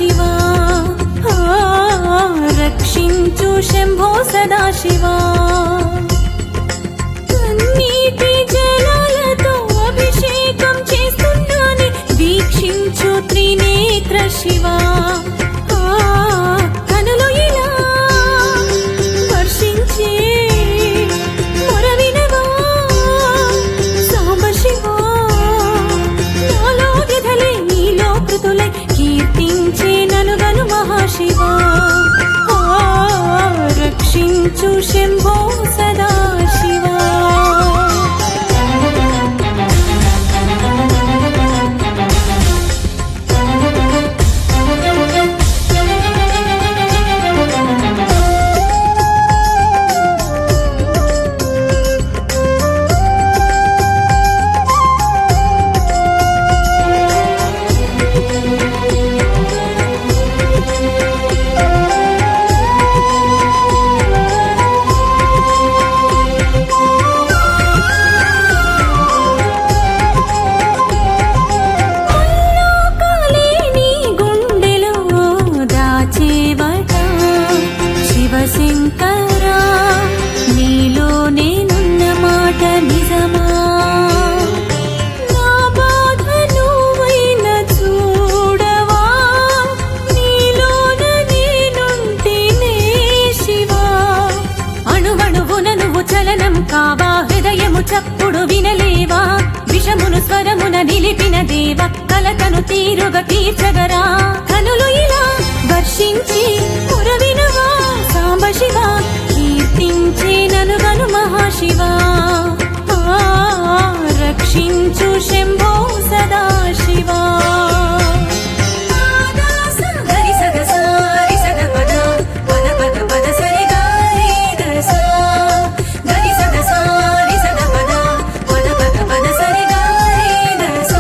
సదాశివా ఆ, రక్షించు శంభో సదాశివా కన్నీటి జలాలతో అభిషేకం చేస్తున్నానే వీక్షించు త్రినేత్ర శివా ఆ, కనులు ఇలా వర్షించే మొరవినవా సాంబశివా నాలో వ్యధలే నీలో కృతులై కీర్తించే నలుగను మహాశివా ఆ, రక్షించు శంభో సదాశివా లోకాలే నీ గుండెలో దాచేవట శివశంకరా నీలో నేనున్న మాట నిజమా నా బాధ నువ్వైన చూడవా నీలోన నేనుంటేనే శివా అణువణువున నువ్వు చలనం కావా హృదయము చప్పుడు వినలేవా విషమును స్వరమున నిలిపిన దేవ కలతను తీరుగా తీర్చగరా కనులు ఇలా వర్షించి పురవినవా సాంబ శివ కీర్తించే నలుగను మహాశివా ఆ, రక్షించు శంభో సదా శివా గరి సగ సారి సగ పద పద పద పద సరి గారి దస గరి సగ సారి సగ పద పద పద పద సరి గారి దస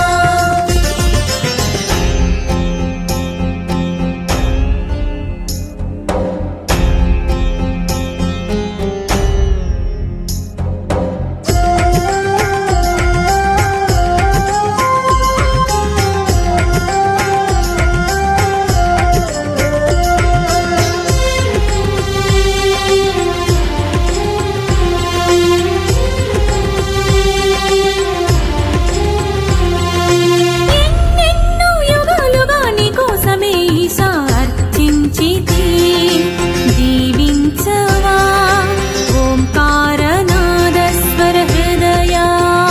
ఎన్నెన్నో యుగాలుగా నీ కోసమే ఈశా అర్చించితి దీవించవా ఓంకారనాద స్వర హృదయా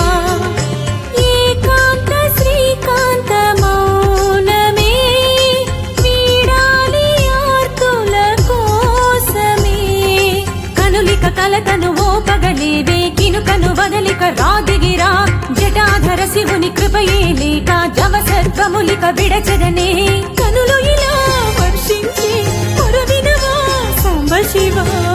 ఏకాంత శ్రీకాంత మౌనమే వీడాలి ఆర్తుల కోసమే కనులిక కలతను ఓపగలేవే కినుకను వదలిక రాదిగిరా జటాధర శివుని కృపయే లేక జవసత్వములిక విడచదనే కనులు ఇలా వర్షించి పొరవినవా సాంబ శివా